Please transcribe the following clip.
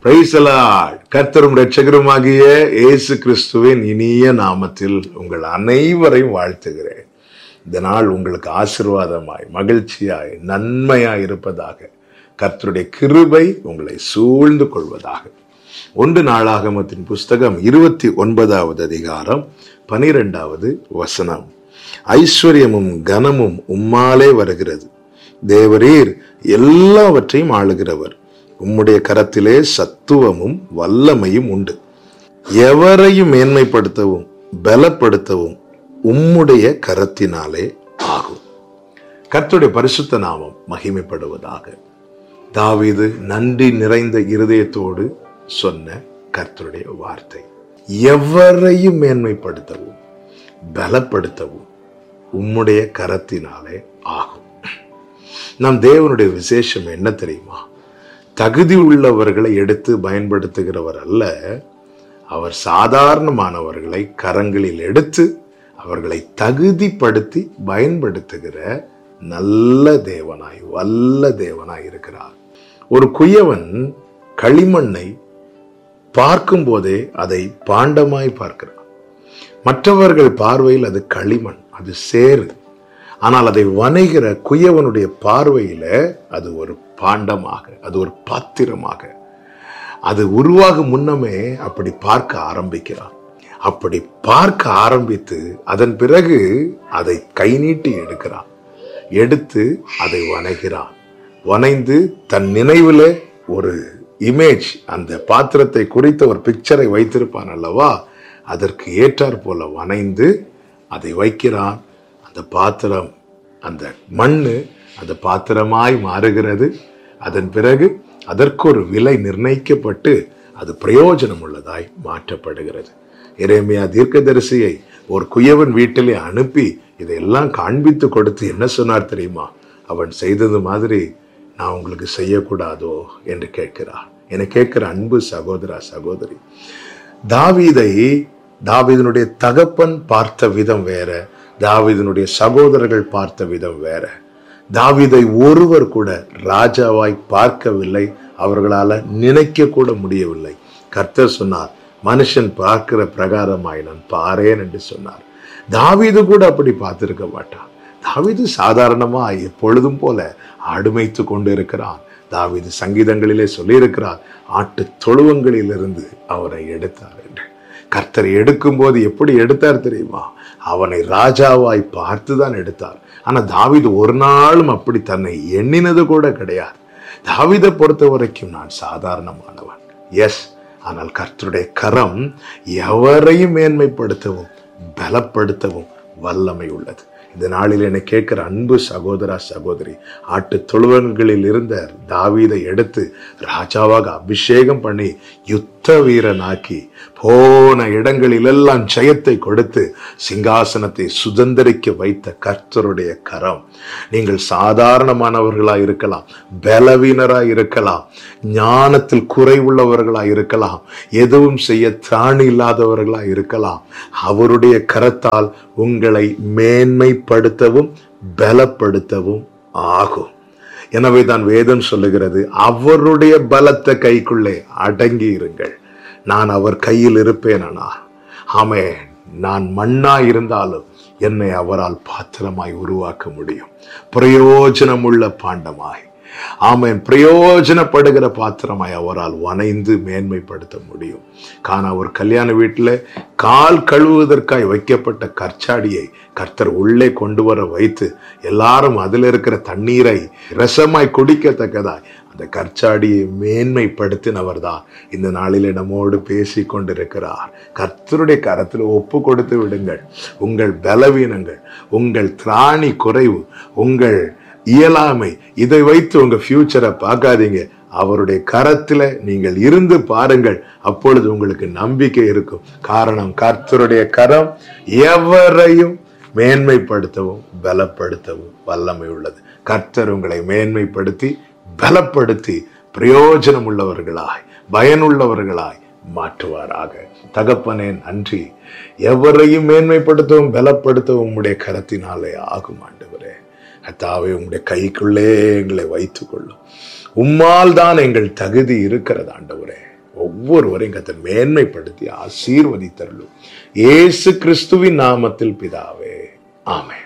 பிரைசலாட் கர்த்தரும் ரட்சகருமாகிய இயேசு கிறிஸ்துவின் இனிய நாமத்தில் உங்கள் அனைவரையும் வாழ்த்துகிறேன் இந்த நாள் உங்களுக்கு ஆசிர்வாதமாய் மகிழ்ச்சியாய் நன்மையாய் இருப்பதாக கர்த்தருடைய கிருபை உங்களை சூழ்ந்து கொள்வதாக ஒன்று நாளாகமத்தின் புஸ்தகம் இருபத்தி ஒன்பதாவது அதிகாரம் பனிரெண்டாவது வசனம் ஐஸ்வர்யமும் கனமும் உம்மாலே வருகிறது தேவரீர் எல்லாவற்றையும் ஆளுகிறவர் உம்முடைய கரத்திலே சத்துவமும் வல்லமையும் உண்டு எவரையும் மேன்மைப்படுத்தவும் பலப்படுத்தவும் உம்முடைய கரத்தினாலே ஆகும் கர்த்தருடைய பரிசுத்த நாமம் மகிமைப்படுவதாக தாவீது நன்றி நிறைந்த இருதயத்தோடு சொன்ன கர்த்தருடைய வார்த்தை எவரையும் மேன்மைப்படுத்தவும் பலப்படுத்தவும் உம்முடைய கரத்தினாலே ஆகும் நம் தேவனுடைய விசேஷம் என்ன தெரியுமா தகுதி உள்ளவர்களை எடுத்து பயன்படுத்துகிறவர் அல்ல அவர் சாதாரணமானவர்களை கரங்களில் எடுத்து அவர்களை தகுதிப்படுத்தி பயன்படுத்துகிற நல்ல தேவனாய் வல்ல தேவனாய் இருக்கிறார் ஒரு குயவன் களிமண்ணை பார்க்கும் போதே அதை பாண்டமாய் பார்க்கிறார் மற்றவர்கள் பார்வையில் அது களிமண் அது சேரு ஆனால் அதை வணைகிற குயவனுடைய பார்வையில அது ஒரு பாண்டமாக அது ஒரு பாத்திரமாக அது உருவாகும் முன்னமே அப்படி பார்க்க ஆரம்பிக்கிறான் அப்படி பார்க்க ஆரம்பித்து அதன் பிறகு அதை கை நீட்டி எடுக்கிறான் எடுத்து அதை வணைகிறான் வனைந்து தன் நினைவுல ஒரு இமேஜ் அந்த பாத்திரத்தை குறித்த ஒரு பிக்சரை வைத்திருப்பான் அல்லவா அதற்கு ஏற்றாற் போல வனைந்து அதை வைக்கிறான் அந்த பாத்திரம் அந்த மண்ணு அந்த பாத்திரமாய் மாறுகிறது அதன் பிறகு அதற்கு ஒரு விலை நிர்ணயிக்கப்பட்டு அது பிரயோஜனம் உள்ளதாய் மாற்றப்படுகிறது இறைமையா தீர்க்கதரிசியை ஒரு குயவன் வீட்டிலே அனுப்பி இதையெல்லாம் காண்பித்து கொடுத்து என்ன சொன்னார் தெரியுமா அவன் செய்தது மாதிரி நான் உங்களுக்கு செய்யக்கூடாதோ என்று கேட்கிறார் என கேட்கிற அன்பு சகோதரா சகோதரி தாவீதை தாவீதனுடைய தகப்பன் பார்த்த விதம் வேற தாவீதனுடைய சகோதரர்கள் பார்த்த விதம் வேற தாவீதை ஒருவர் கூட ராஜாவாய் பார்க்கவில்லை அவர்களால நினைக்க கூட முடியவில்லை கர்த்தர் சொன்னார் மனுஷன் பார்க்கிற பிரகாரமாய் நான் பாரேன் என்று சொன்னார் தாவீது கூட அப்படி பார்த்திருக்க மாட்டான் தாவீது சாதாரணமா எப்பொழுதும் போல ஆடுமைத்து கொண்டு இருக்கிறான் தாவீது சங்கீதங்களிலே சொல்லியிருக்கிறார் ஆட்டு தொழுவங்களிலிருந்து அவரை எடுத்தார் என்று கர்த்தர் எடுக்கும் போது எப்படி எடுத்தார் தெரியுமா அவனை ராஜாவாய் பார்த்து தான் எடுத்தார் ஆனா தாவிது ஒரு நாளும் அப்படி தன்னை எண்ணினது கூட கிடையாது தாவிதை பொறுத்த வரைக்கும் நான் சாதாரணமானவன் எஸ் ஆனால் கர்த்தருடைய கரம் எவரையும் மேன்மைப்படுத்தவும் பலப்படுத்தவும் வல்லமை உள்ளது இந்த நாளில் என்னை கேட்கிற அன்பு சகோதரா சகோதரி ஆட்டு தொழுவங்களில் இருந்த தாவீதை எடுத்து ராஜாவாக அபிஷேகம் பண்ணி யுத்த வீரனாக்கி போன இடங்களிலெல்லாம் ஜெயத்தை கொடுத்து சிங்காசனத்தை சுதந்திரிக்க வைத்த கர்த்தருடைய கரம் நீங்கள் சாதாரணமானவர்களாய் இருக்கலாம் பலவீனராய் இருக்கலாம் ஞானத்தில் குறைவுள்ளவர்களாய் இருக்கலாம் எதுவும் செய்ய திராணி இல்லாதவர்களாய் இருக்கலாம் அவருடைய கரத்தால் உங்களை மேன்மைப்படுத்தவும் பலப்படுத்தவும் ஆகும் எனவே தான் வேதம் சொல்லுகிறது அவருடைய பலத்த கைக்குள்ளே அடங்கி இருங்கள் நான் அவர் கையில் இருப்பேனா ஆமே நான் மண்ணா இருந்தாலும் என்னை அவரால் பாத்திரமாய் உருவாக்க முடியும் பிரயோஜனமுள்ள பாண்டமாய் ஆமேன் பிரயோஜனப்படுகிற பாத்திரமாய் அவரால் வனைந்து மேன்மைப்படுத்த முடியும் காண ஒரு கல்யாண வீட்டில் கால் கழுவுவதற்காய் வைக்கப்பட்ட கற்சாடியை கர்த்தர் உள்ளே கொண்டு வர வைத்து எல்லாரும் அதில் இருக்கிற தண்ணீரை ரசமாய் குடிக்கத்தக்கதாய் அந்த கற்சாடியை மேன்மைப்படுத்தினவர் தான் இந்த நாளிலே நம்மோடு பேசி கொண்டிருக்கிறார் கர்த்தருடைய கரத்தில் ஒப்பு கொடுத்து விடுங்கள் உங்கள் பலவீனங்கள் உங்கள் திராணி குறைவு உங்கள் இயலாமை இதை வைத்து உங்க ஃபியூச்சரை பார்க்காதீங்க அவருடைய கரத்துல நீங்கள் இருந்து பாருங்கள் அப்பொழுது உங்களுக்கு நம்பிக்கை இருக்கும் காரணம் கர்த்தருடைய கரம் எவரையும் மேன்மைப்படுத்தவும் பலப்படுத்தவும் வல்லமை உள்ளது கர்த்தர் உங்களை மேன்மைப்படுத்தி பலப்படுத்தி பிரயோஜனம் உள்ளவர்களாய் பயனுள்ளவர்களாய் மாற்றுவாராக தகப்பனே நன்றி எவரையும் மேன்மைப்படுத்தவும் பலப்படுத்தவும் உம்முடைய கரத்தினாலே ஆகும் ஆண்டவரே கத்தாவே உம்முடைய கைக்குள்ளே எங்களை வைத்துக் கொள்ளும் உம்மால் தான் எங்கள் தகுதி இருக்கிறது ஆண்டவரே ஒவ்வொருவரையும் கத்தர் மேன்மைப்படுத்தி ஆசீர்வதித்தருளும் இயேசு கிறிஸ்துவின் நாமத்தில் பிதாவே ஆமென்